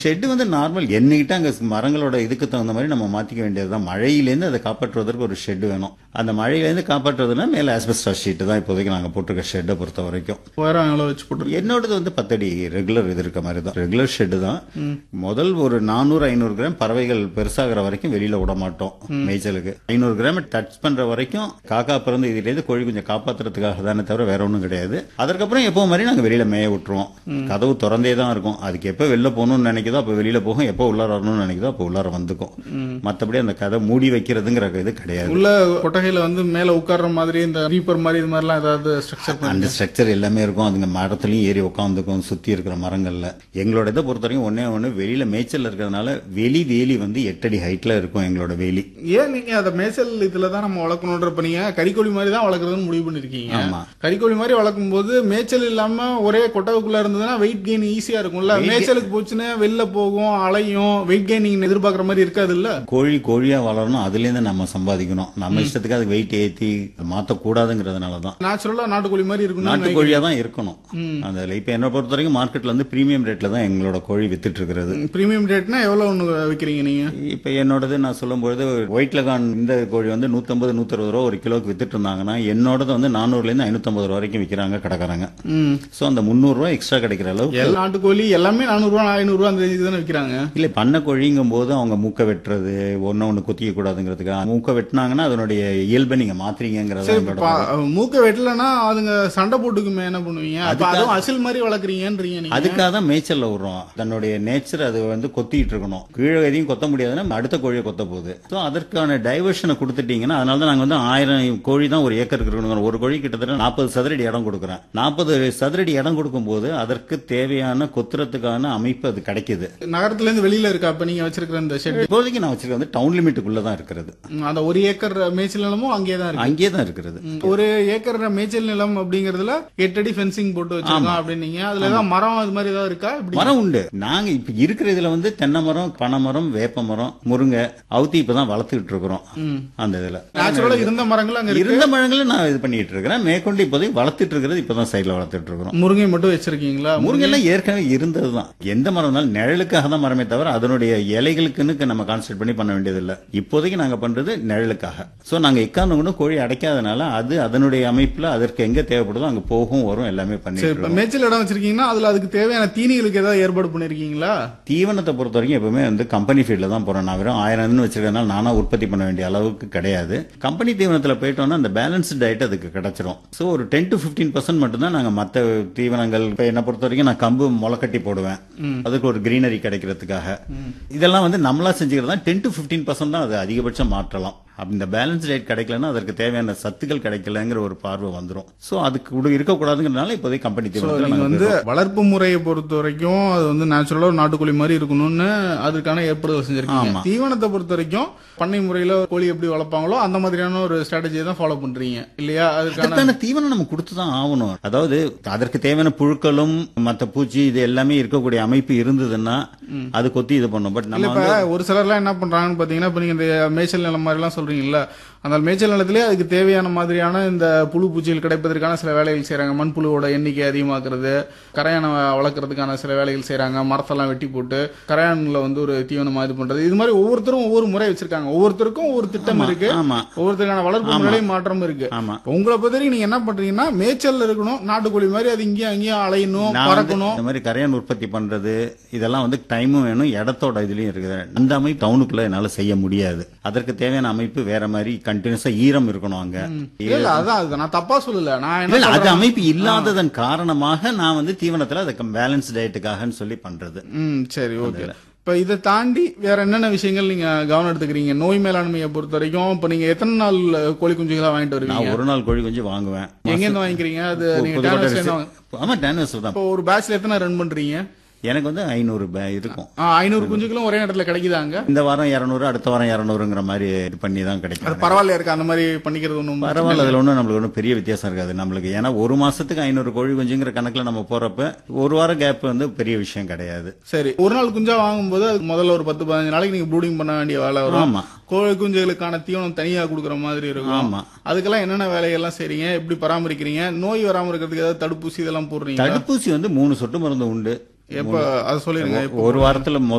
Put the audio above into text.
Shed வந்து normal என்னகிட்ட அங்க மரங்களோட இதுக்கு தகுந்த மாதிரி நம்ம மாத்திக்க வேண்டியதுதான் மழையிலேருந்து அதை காப்பாற்றுவதற்கு ஒரு ஷெட் வேணும் அந்த மழையிலேருந்து காப்பாற்றுறதுனா மேல ஆஸ்பெஸ்டா ஷீட் தான் இப்போதைக்கு நாங்க போட்டிருக்க ஷெட்டை பொறுத்த வரைக்கும் உயரம் எவ்வளோ வச்சு போட்டு என்னோடது வந்து பத்தடி ரெகுலர் இது இருக்க மாதிரி தான் ரெகுலர் ஷெட் தான் முதல் ஒரு நானூறு ஐநூறு கிராம் பறவைகள் பெருசாகிற வரைக்கும் வெளியில விட மாட்டோம் மேய்ச்சலுக்கு ஐநூறு கிராம் டச் பண்ற வரைக்கும் காக்கா பிறந்து இதுலேருந்து கோழி கொஞ்சம் காப்பாத்துறதுக்காக தானே தவிர வேற ஒன்றும் கிடையாது அதற்கப்புறம் எப்போ மாதிரி நாங்க வெளியில மேய விட்டுருவோம் கதவு திறந்தே தான் இருக்கும் அதுக்கு எப்போ வெளில போகணும்னு நினைக்குதோ அப்போ வெளியில போகும் எப்போ உள்ளார வரணும்னு நினைக்குதோ அப்போ உள்ளார வந்துக்கும் மத்தபடி அந்த கதை மூடி வைக்கிறதுங்கிற இது கிடையாது உள்ள கொட்டகையில வந்து மேல உட்கார்ற மாதிரி இந்த ரீப்பர் மாதிரி இது மாதிரிலாம் ஏதாவது ஸ்ட்ரக்சர் பண்ணி அந்த ஸ்ட்ரக்சர் எல்லாமே இருக்கும் அதுங்க மரத்துலயும் ஏறி உட்காந்துக்கும் சுத்தி இருக்கிற மரங்கள்ல எங்களோட இதை பொறுத்த வரைக்கும் ஒன்னே ஒண்ணு வெளியில மேய்ச்சல் இருக்கிறதுனால வெளி வேலி வந்து எட்டடி ஹைட்ல இருக்கும் எங்களோட வேலி ஏன் நீங்க அதை மேய்ச்சல் இதுல தான் நம்ம வளர்க்கணுன்ற இப்ப நீங்க கறிக்கோழி மாதிரி தான் வளர்க்குறதுன்னு முடிவு பண்ணிருக்கீங்க ஆமா. கறிக்கோழி மாதிரி வளர்க்கும் போது மேய்ச்சல் இல்லாம ஒரே கொட்டகைக்குள்ள இருந்ததுன்னா வெயிட் கெயின் ஈஸியா இருக்கும்ல மேய்ச்சலுக்கு போச்சுன்னா வெளில போகும் அலையும் வெயிட் கெயின் நீங்க எதிர்பார்க்குற மாதிரி இருக்காது இல்ல கோழி கோழியா வளரணும் அதுல இருந்து நம்ம சம்பாதிக்கணும் நம்ம இஷ்டத்துக்கு அதுக்கு வெயிட் ஏத்தி மாத்தக்கூடாதுங்கிறதுனால தான் நேச்சுரலா நாட்டுக்கோழி மாதிரி இருக்கணும் நாட்டு கோழியா தான் இருக்கணும் அந்த இப்ப என்ன பொறுத்த வரைக்கும் மார்க்கெட்ல வந்து பிரீமியம் ரேட்ல தான் எங்களோட கோழி வித்துட்டு இருக்கிறது பிரீமியம் ரேட்னா எவ்வளவு ஒண்ணு விக்கிறீங்க நீங்க இப்ப என்னோடது நான் சொல்லும்பொழுது ஒயிட் லகான் இந்த கோழி வந்து 150 160 ரூபா ஒரு கிலோக்கு வித்துட்டு இருந்தாங்கன்னா என்னோடது வந்து 400 ல இருந்து 550 ரூபா வரைக்கும் விக்கிறாங்க கடைக்காரங்க ம் சோ அந்த 300 ரூபாய் எக்ஸ்ட்ரா கிடைக்கிற அளவுக்கு எல்லா நாட்டுக்கோழி எல்லாமே நானூறு ரூபா ஐநூறு ரூபா அந்த இதுக்கு தானே விக்கிறாங்க இல்ல பண்ண கோழிங்கும் போது அவங்க மூக்க வெட்டுறது ஒன்னு ஒண்ணு குத்திக்க கூடாதுங்கிறதுக்காக மூக்க வெட்டினாங்கன்னா அதனுடைய இயல்பை நீங்க மாத்துறீங்கிறது சரி எங்களோட பா- மூக்க வெட்டலன்னா அதுங்க சண்டை போட்டுக்குமே என்ன பண்ணுவீங்க அப்ப அதுவும் அசில் மாதிரி வளர்க்குறீங்கன்றீங்க நீங்க அதுக்காக தான் மேய்ச்சல்ல விடுறோம் தன்னுடைய நேச்சர் அது வந்து கொத்திட்டு இருக்கணும் கீழே எதையும் கொத்த முடியாதுன்னா அடுத்த கோழியை கொத்த போகுது ஸோ அதற்கான டைவர்ஷனை கொடுத்துட்டீங்கன்னா அதனால தான் நாங்க வந்து ஆயிரம் கோழி தான் ஒரு ஏக்கருக்கு இருக்கணும் ஒரு கோழி கிட்டத்தட்ட நாற்பது சதுரடி இடம் கொடுக்குறேன் நாற்பது சதுரடி இடம் கொடுக்கும்போது அதற்கு தேவையான கொத்துறதுக்கான அமைப்பு அது கிடைக்குது நகரத்துல இருந்து வெளியில இருக்கா அப்ப நீங்க வச்சிருக்கிற இந்த ஷெட் இப்போதைக்கு நான் வச்சிருக்கேன் வந்து டவுன் லிமிட்டுக்குள்ள தான் இருக்கிறது அந்த ஒரு ஏக்கர் மேய்ச்சல் நிலமும் அங்கேயே தான் இருக்கு அங்கேயே தான் இருக்கிறது ம், ஒரு ஏக்கர் மேய்ச்சல் நிலம் அப்படிங்கறதுல எட்டு அடி ஃபென்சிங் போட்டு வச்சிருக்கோம் அப்படின்னீங்க அதுல ஏதாவது மரம் அது மாதிரி ஏதாவது இருக்கா இப்படி மரம் உண்டு நாங்க இப்ப இருக்கிற இதுல வந்து தென்னை மரம் பனை மரம் வேப்ப மரம் முருங்கை அவுத்தி இப்பதான் வளர்த்துக்கிட்டு இருக்கிறோம் அந்த இதுல நேச்சுரலா இருந்த மரங்கள் அங்க இருக்கு இருந்த மரங்களை நான் இது பண்ணிட்டு இருக்கிறேன் மேற்கொண்டு இப்போதைக்கு வளர்த்துட்டு இருக்கிறது இப்பதான் சைடுல வளர்த்துட்டு இருக்கிறோம் முருங்கை மட்டும் வச்சிருக்கீங்களா முருங்கை எல்லாம் ஏற்கனவே இருந்ததுதான் எந்த மரம் இருந்தாலும் நிழலுக்காக தான் மரமே தவிர அதனுடைய இலைகளுக்குன்னு நம்ம கான்சென்ட்ரேட் பண்ணி பண்ண வேண்டியது இல்ல இப்போதைக்கு நாங்க பண்றது நிழலுக்காக சோ நாங்க எக்காரணம் கூட கோழி அடைக்காதனால அது அதனுடைய அமைப்புல அதற்கு எங்க தேவைப்படுதோ அங்க போகும் வரும் எல்லாமே சரி பண்ணிட்டு இப்ப இருக்கோம் மேய்ச்சல் இடம் வச்சிருக்கீங்கன்னா அதுல அதுக்கு தேவையான தீனிகளுக்கு ஏதாவது ஏற்பாடு பண்ணிருக்கீங்களா தீவனத்தை பொறுத்த வரைக்கும் எப்பவுமே வந்து கம்பெனி ஃபீல்ட்ல தான் போறோம் நான் வெறும் ஆயிரம் வச்சிருக்கனால நானா உற்பத்தி பண்ண வேண்டிய அளவுக்கு கிடையாது கம்பெனி தீவனத்துல போயிட்டோம்னா அந்த பேலன்ஸ் டயட் அதுக்கு கிடைச்சிரும் சோ ஒரு டென் டு பிப்டீன் பர்சன்ட் மட்டும் தான் நாங்க மத்த தீவனங்கள் இப்ப என்ன பொறுத்த வரைக்கும் நான் கம்பு முளைக்கட்டி போடுவேன் அதுக்கு ஒரு கிரீனரி கிடைக்கிறதுக்காக இதெல்லாம் வந்து நம்மளா செஞ்சுக்கிறது தான் டென் டு பிப்டீன் பர்சன்ட் தான் அது அதிகபட்சம் மாற்றலாம் அப்ப இந்த பேலன்ஸ் டயட் கிடைக்கலன்னா அதற்கு தேவையான சத்துக்கள் கிடைக்கலங்கிற ஒரு பார்வை வந்துரும் சோ அதுக்கு கூட இருக்கக்கூடாதுங்கிறதுனால இப்போதைக்கு கம்பெனி தீவனத்துல நீங்க நாங்க வந்து வளர்ப்பு முறையை பொறுத்த வரைக்கும் அது வந்து நேச்சுரலா ஒரு நாட்டுக்கோழி மாதிரி இருக்கணும்னு அதுக்கான ஏற்பாடுகள் செஞ்சிருக்கீங்க ஆமா. தீவனத்தை பொறுத்த வரைக்கும் பண்ணை முறையில கோழி எப்படி வளர்ப்பாங்களோ அந்த மாதிரியான ஒரு ஸ்ட்ராட்டஜியை தான் ஃபாலோ பண்றீங்க இல்லையா அதுக்கான அதற்கான தீவனம் நம்ம கொடுத்து தான் ஆகணும் அதாவது அதற்கு தேவையான புழுக்களும் மத்த பூச்சி இது எல்லாமே இருக்கக்கூடிய அமைப்பு இருந்ததுன்னா அது கொத்தி இது பண்ணும் பட் இல்ல நம்ம இப்ப வந்து ஒரு சிலர்லாம் என்ன பண்றாங்கன்னு பாத்தீங்கன்னா இப்ப நீங்க இந்த மேய்ச்சல் நிலம் மாதிரி எல்லாம் சொல்றீங்கல்ல அந்த மேய்ச்சல் நிலத்திலே அதுக்கு தேவையான மாதிரியான இந்த புழு பூச்சிகள் கிடைப்பதற்கான சில வேலைகள் செய்றாங்க மண்புழுவோட எண்ணிக்கை அதிகமாக்குறது கரையானை வளர்க்கறதுக்கான சில வேலைகள் செய்றாங்க மரத்தெல்லாம் வெட்டி போட்டு கரையான்ல வந்து ஒரு தீவனமா இது பண்றது இது மாதிரி ஒவ்வொருத்தரும் ஒவ்வொரு முறை வச்சிருக்காங்க ஒவ்வொருத்தருக்கும் ஒவ்வொரு திட்டம் இருக்கு ஆமா ஒவ்வொருத்தருக்கான வளர்ப்பு முறையிலையும் மாற்றம் இருக்கு ஆமா உங்களை பொறுத்தவரைக்கும் நீங்க என்ன பண்றீங்கன்னா மேய்ச்சல்ல இருக்கணும் நாட்டுக்கோழி மாதிரி அது இங்கேயும் அங்கேயும் அலையணும் நான் வந்து பறக்கணும் இந்த மாதிரி கரையான் உற்பத்தி பண்றது இதெல்லாம் வந்து டைமும் வேணும் இடத்தோட இதுலயும் இருக்குது அந்த அமைப்பு டவுனுக்குள்ள என்னால செய்ய முடியாது அதற்கு தேவையான அமைப்பு வேற மாதிரி கண்டினியூஸா ஈரம் இருக்கணும் அங்க இல்ல அதான் அது நான் தப்பா சொல்லல நான் இல்ல, என்ன அது சொல்றேன் அமைப்பு இல்லாததன் காரணமாக நான் வந்து தீவனத்துல அதுக்கு பேலன்ஸ் டயட்டுக்காகன்னு சொல்லி பண்றது ம் சரி ஓகே இப்ப இதை தாண்டி வேற என்னென்ன விஷயங்கள் நீங்க கவனம் எடுத்துக்கிறீங்க நோய் மேலாண்மையை பொறுத்த வரைக்கும் இப்ப நீங்க எத்தனை நாள் கோழி குஞ்சுகளா வாங்கிட்டு வருவீங்க நான் ஒரு நாள் கோழி கொஞ்சம் வாங்குவேன் எங்க இருந்து வாங்கிக்கிறீங்க அது நீங்க புதுக்கோட்டை டேனஸ்ல இருந்து ரிசர்வ்- ஆமா டேனஸ்ல தான் இப்போ ஒரு பேட்ச்ல எத்தனை ரன் பண்றீங்க எனக்கு வந்து ஐநூறு பே- இருக்கும் ஆ, ஐநூறு குஞ்சுகளும் ஒரே நேரத்துல கிடைக்குதாங்க இந்த வாரம் இரநூறு அடுத்த வாரம் இரநூறுங்கிற மாதிரி இது பண்ணி தான் அது கிடைக்கும் பரவாயில்ல இருக்கு அந்த மாதிரி பண்ணிக்கிறது ஒண்ணும் பரவாயில்ல அதுல ஒன்றும் நம்மளுக்கு ஒன்றும் பெரிய வித்தியாசம் இருக்காது நம்மளுக்கு ஏன்னா ஒரு மாசத்துக்கு ஐநூறு கோழி குஞ்சுங்கிற கணக்குல நம்ம போறப்ப ஒரு வாரம் கேப் வந்து பெரிய விஷயம் கிடையாது சரி ஒரு நாள் குஞ்சா வாங்கும்போது அது முதல்ல ஒரு பத்து பதினஞ்சு நாளைக்கு நீங்க ப்ரூடிங் பண்ண வேண்டிய வேலை வரும் ஆமா கோழி குஞ்சுகளுக்கான தீவனம் தனியா கொடுக்குற மாதிரி இருக்கும் ஆமா அதுக்கெல்லாம் என்னென்ன வேலையெல்லாம் செய்றீங்க எப்படி பராமரிக்கிறீங்க நோய் வராம இருக்கிறதுக்கு ஏதாவது தடுப்பூசி இதெல்லாம் போடுறீங்க தடுப்பூசி வந்து மூணு சொட்டு மருந்து உண்டு எப்ப அதை சொல்லிருங்க ஒரு வாரத்துல